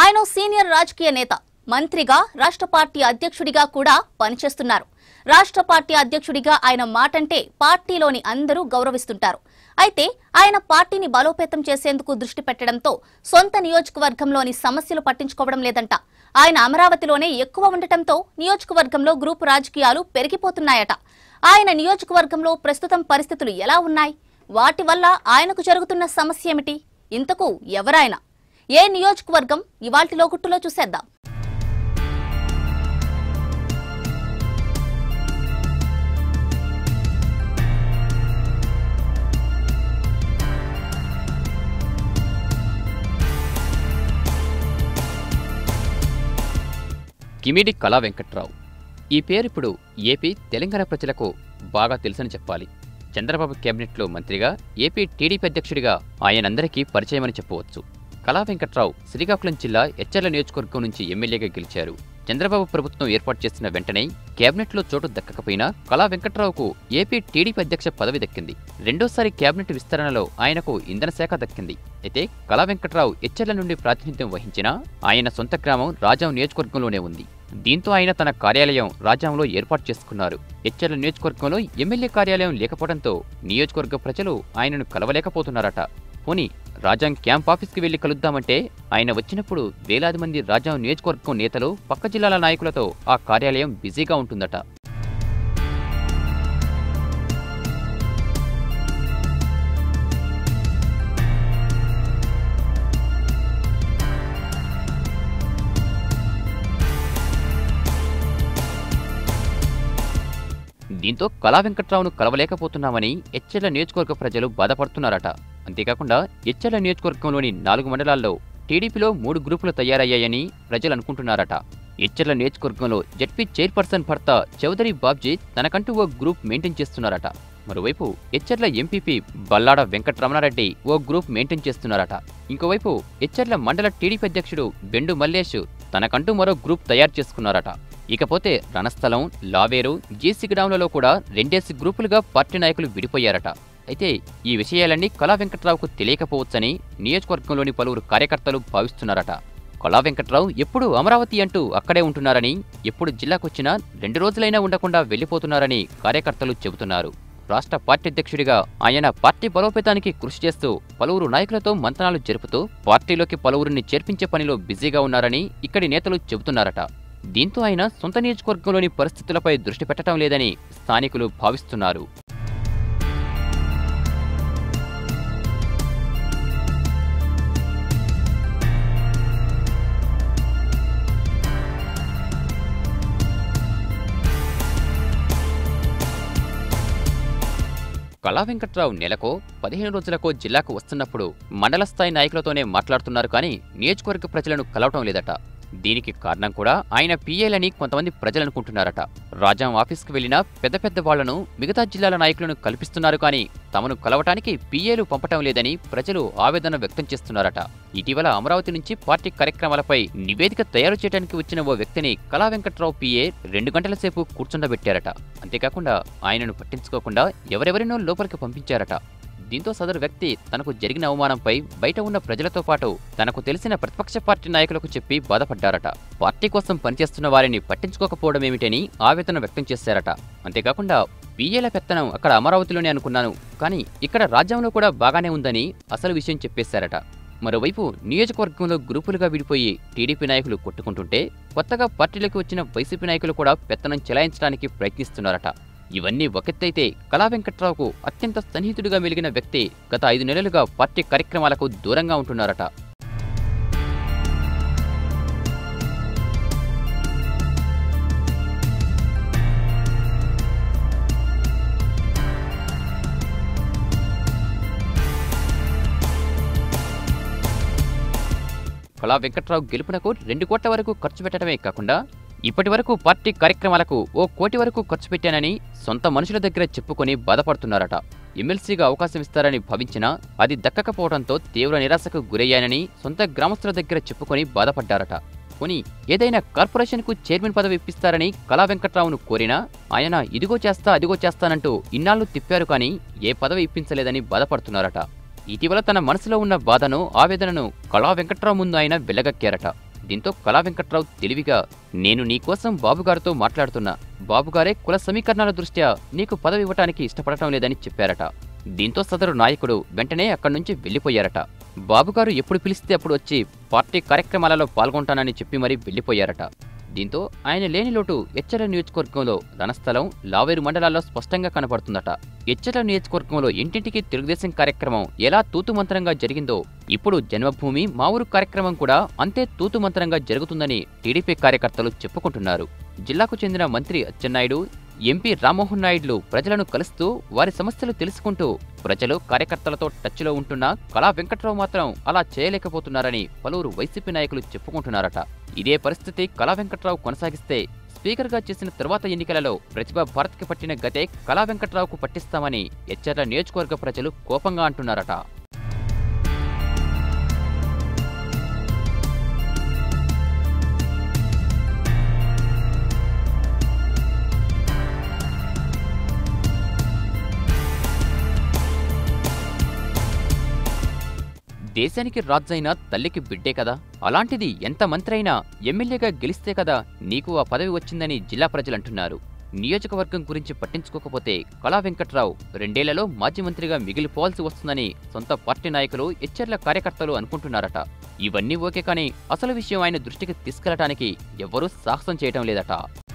ఆయన ఓ సీనియర్ రాజకీయ నేత మంత్రిగా రాష్ట్ర పార్టీ అధ్యక్షుడిగా కూడా పనిచేస్తున్నారు రాష్ట్ర పార్టీ అధ్యక్షుడిగా ఆయన మాటంటే పార్టీలోని అందరూ గౌరవిస్తుంటారు అయితే ఆయన పార్టీని బలోపేతం చేసేందుకు దృష్టి పెట్టడంతో సొంత నియోజకవర్గంలోని సమస్యలు పట్టించుకోవడం లేదంట ఆయన అమరావతిలోనే ఎక్కువ ఉండటంతో నియోజకవర్గంలో గ్రూపు రాజకీయాలు పెరిగిపోతున్నాయట ఆయన నియోజకవర్గంలో ప్రస్తుతం పరిస్థితులు ఎలా ఉన్నాయి వాటి వల్ల ఆయనకు జరుగుతున్న సమస్య ఏమిటి ఇంతకు ఎవరాయన ఏ నియోజకవర్గం ఇవాల్టి లోగుట్టులో చూసేద్దాం కిమిడి కళా వెంకట్రావు ఈ పేరు ఇప్పుడు ఏపీ తెలంగాణ ప్రజలకు బాగా తెలుసని చెప్పాలి చంద్రబాబు కేబినెట్లో మంత్రిగా ఏపీ టీడీపీ అధ్యక్షుడిగా ఆయనందరికీ పరిచయమని చెప్పవచ్చు కళా వెంకట్రావు శ్రీకాకుళం జిల్లా ఎచ్చర్ల నియోజకవర్గం నుంచి ఎమ్మెల్యేగా గెలిచారు చంద్రబాబు ప్రభుత్వం ఏర్పాటు చేసిన వెంటనే కేబినెట్లో చోటు దక్కకపోయినా కళా వెంకట్రావుకు ఏపీ టీడీపీ అధ్యక్ష పదవి దక్కింది రెండోసారి కేబినెట్ విస్తరణలో ఆయనకు ఇంధన శాఖ దక్కింది అయితే కళా వెంకట్రావు ఎచ్చర్ల నుండి ప్రాతినిధ్యం వహించినా ఆయన సొంత గ్రామం రాజాం నియోజకవర్గంలోనే ఉంది దీంతో ఆయన తన కార్యాలయం రాజాంలో ఏర్పాటు చేసుకున్నారు ఎచ్చర్ల నియోజకవర్గంలో ఎమ్మెల్యే కార్యాలయం లేకపోవడంతో నియోజకవర్గ ప్రజలు ఆయనను కలవలేకపోతున్నారట పోనీ రాజాం క్యాంప్ ఆఫీస్కి వెళ్లి కలుద్దామంటే ఆయన వచ్చినప్పుడు వేలాది మంది రాజాం నియోజకవర్గం నేతలు పక్క జిల్లాల నాయకులతో ఆ కార్యాలయం బిజీగా ఉంటుందట దీంతో కళా వెంకట్రావును కలవలేకపోతున్నామని ఎచ్చెర్ల నియోజకవర్గ ప్రజలు బాధపడుతున్నారట అంతేకాకుండా ఎచ్చెర్ల నియోజకవర్గంలోని నాలుగు మండలాల్లో టీడీపీలో మూడు గ్రూపులు తయారయ్యాయని ప్రజలు అనుకుంటున్నారట ఎచ్చెర్ల నియోజకవర్గంలో జడ్పీ చైర్పర్సన్ భర్త చౌదరి బాబ్జీ తనకంటూ ఓ గ్రూప్ మెయింటైన్ చేస్తున్నారట మరోవైపు ఎచ్చెర్ల ఎంపీపీ బల్లాడ వెంకటరమణారెడ్డి ఓ గ్రూప్ మెయింటైన్ చేస్తున్నారట ఇంకోవైపు ఎచ్చెర్ల మండల టీడీపీ అధ్యక్షుడు బెండు మల్లేష్ తనకంటూ మరో గ్రూప్ తయారు చేసుకున్నారట ఇకపోతే రణస్థలం లావేరు జీసిగడాంలలో కూడా రెండేసి గ్రూపులుగా పార్టీ నాయకులు విడిపోయారట అయితే ఈ విషయాలన్నీ కళా వెంకట్రావుకు తెలియకపోవచ్చని నియోజకవర్గంలోని పలువురు కార్యకర్తలు భావిస్తున్నారట కళా వెంకట్రావు ఎప్పుడు అమరావతి అంటూ అక్కడే ఉంటున్నారని ఎప్పుడు జిల్లాకొచ్చినా రెండు రోజులైనా ఉండకుండా వెళ్లిపోతున్నారని కార్యకర్తలు చెబుతున్నారు రాష్ట్ర పార్టీ అధ్యక్షుడిగా ఆయన పార్టీ బలోపేతానికి కృషి చేస్తూ పలువురు నాయకులతో మంతనాలు జరుపుతూ పార్టీలోకి పలువురిని చేర్పించే పనిలో బిజీగా ఉన్నారని ఇక్కడి నేతలు చెబుతున్నారట దీంతో ఆయన సొంత నియోజకవర్గంలోని పరిస్థితులపై దృష్టి పెట్టడం లేదని స్థానికులు భావిస్తున్నారు కళా వెంకట్రావు నెలకో పదిహేను రోజులకో జిల్లాకు వస్తున్నప్పుడు మండల స్థాయి నాయకులతోనే మాట్లాడుతున్నారు కానీ నియోజకవర్గ ప్రజలను కలవటం లేదట దీనికి కారణం కూడా ఆయన పీఏలని కొంతమంది ప్రజలు అనుకుంటున్నారట రాజాం ఆఫీస్కి వెళ్లిన పెద్ద పెద్ద వాళ్లను మిగతా జిల్లాల నాయకులను కల్పిస్తున్నారు కానీ తమను కలవటానికి పీఏలు పంపటం లేదని ప్రజలు ఆవేదన వ్యక్తం చేస్తున్నారట ఇటీవల అమరావతి నుంచి పార్టీ కార్యక్రమాలపై నివేదిక తయారు చేయడానికి వచ్చిన ఓ వ్యక్తిని కళా వెంకట్రావు పీఏ రెండు గంటల సేపు కూర్చుండబెట్టారట అంతేకాకుండా ఆయనను పట్టించుకోకుండా ఎవరెవరినో లోపలికి పంపించారట దీంతో సదరు వ్యక్తి తనకు జరిగిన అవమానంపై బయట ఉన్న ప్రజలతో పాటు తనకు తెలిసిన ప్రతిపక్ష పార్టీ నాయకులకు చెప్పి బాధపడ్డారట పార్టీ కోసం పనిచేస్తున్న వారిని పట్టించుకోకపోవడం ఏమిటని ఆవేదన వ్యక్తం చేశారట అంతేకాకుండా పీఏల పెత్తనం అక్కడ అమరావతిలోనే అనుకున్నాను కానీ ఇక్కడ రాజ్యంలో కూడా బాగానే ఉందని అసలు విషయం చెప్పేశారట మరోవైపు నియోజకవర్గంలో గ్రూపులుగా విడిపోయి టీడీపీ నాయకులు కొట్టుకుంటుంటే కొత్తగా పార్టీలోకి వచ్చిన వైసీపీ నాయకులు కూడా పెత్తనం చెలాయించడానికి ప్రయత్నిస్తున్నారట ఇవన్నీ ఒకెత్తైతే కళా వెంకట్రావుకు అత్యంత సన్నిహితుడిగా మెలిగిన వ్యక్తి గత ఐదు నెలలుగా పార్టీ కార్యక్రమాలకు దూరంగా ఉంటున్నారట కళా వెంకట్రావు గెలుపునకు రెండు కోట్ల వరకు ఖర్చు పెట్టడమే కాకుండా ఇప్పటి వరకు పార్టీ కార్యక్రమాలకు ఓ కోటి వరకు ఖర్చు పెట్టానని సొంత మనుషుల దగ్గర చెప్పుకొని బాధపడుతున్నారట ఎమ్మెల్సీగా అవకాశం ఇస్తారని భావించినా అది దక్కకపోవడంతో తీవ్ర నిరాశకు గురయ్యానని సొంత గ్రామస్తుల దగ్గర చెప్పుకొని బాధపడ్డారట పోనీ ఏదైనా కార్పొరేషన్కు చైర్మన్ పదవి ఇప్పిస్తారని కళా వెంకట్రావును కోరినా ఆయన ఇదిగో చేస్తా అదిగో చేస్తానంటూ ఇన్నాళ్లు తిప్పారు కానీ ఏ పదవి ఇప్పించలేదని బాధపడుతున్నారట ఇటీవల తన మనసులో ఉన్న బాధను ఆవేదనను కళా వెంకట్రావు ముందు ఆయన వెళ్లగక్కారట దీంతో కళా వెంకట్రావు తెలివిగా నేను నీకోసం బాబుగారితో మాట్లాడుతున్నా బాబుగారే కుల సమీకరణాల దృష్ట్యా నీకు పదవి ఇవ్వటానికి ఇష్టపడటం లేదని చెప్పారట దీంతో సదరు నాయకుడు వెంటనే అక్కడి నుంచి వెళ్లిపోయారట బాబుగారు ఎప్పుడు పిలిస్తే అప్పుడు వచ్చి పార్టీ కార్యక్రమాలలో పాల్గొంటానని చెప్పి మరీ వెళ్లిపోయారట దీంతో ఆయన లేని లోటు ఎచ్చర్ల నియోజకవర్గంలో రణస్థలం లావేరు మండలాల్లో స్పష్టంగా కనపడుతుందట ఎచ్చర్ల నియోజకవర్గంలో ఇంటింటికి తెలుగుదేశం కార్యక్రమం ఎలా తూతుమంత్రంగా జరిగిందో ఇప్పుడు జన్మభూమి మా ఊరు కార్యక్రమం కూడా అంతే తూతుమంత్రంగా జరుగుతుందని టీడీపీ కార్యకర్తలు చెప్పుకుంటున్నారు జిల్లాకు చెందిన మంత్రి అచ్చెన్నాయుడు ఎంపీ రామ్మోహన్ నాయుడులు ప్రజలను కలుస్తూ వారి సమస్యలు తెలుసుకుంటూ ప్రజలు కార్యకర్తలతో టచ్లో ఉంటున్న కళా వెంకట్రావు మాత్రం అలా చేయలేకపోతున్నారని పలువురు వైసీపీ నాయకులు చెప్పుకుంటున్నారట ఇదే పరిస్థితి కళా వెంకట్రావు కొనసాగిస్తే స్పీకర్గా చేసిన తర్వాత ఎన్నికలలో ప్రతిభ భారత్కి పట్టిన గతే కళా వెంకట్రావుకు పట్టిస్తామని ఎచ్చర్ల నియోజకవర్గ ప్రజలు కోపంగా అంటున్నారట దేశానికి రాజైన తల్లికి బిడ్డే కదా అలాంటిది ఎంత మంత్రి అయినా ఎమ్మెల్యేగా గెలిస్తే కదా నీకు ఆ పదవి వచ్చిందని జిల్లా ప్రజలు అంటున్నారు నియోజకవర్గం గురించి పట్టించుకోకపోతే కళా వెంకట్రావు రెండేళ్లలో మాజీ మంత్రిగా మిగిలిపోవాల్సి వస్తుందని సొంత పార్టీ నాయకులు ఎచ్చర్ల కార్యకర్తలు అనుకుంటున్నారట ఇవన్నీ ఓకే కానీ అసలు విషయం ఆయన దృష్టికి తీసుకెళ్లటానికి ఎవ్వరూ సాహసం చేయటం లేదట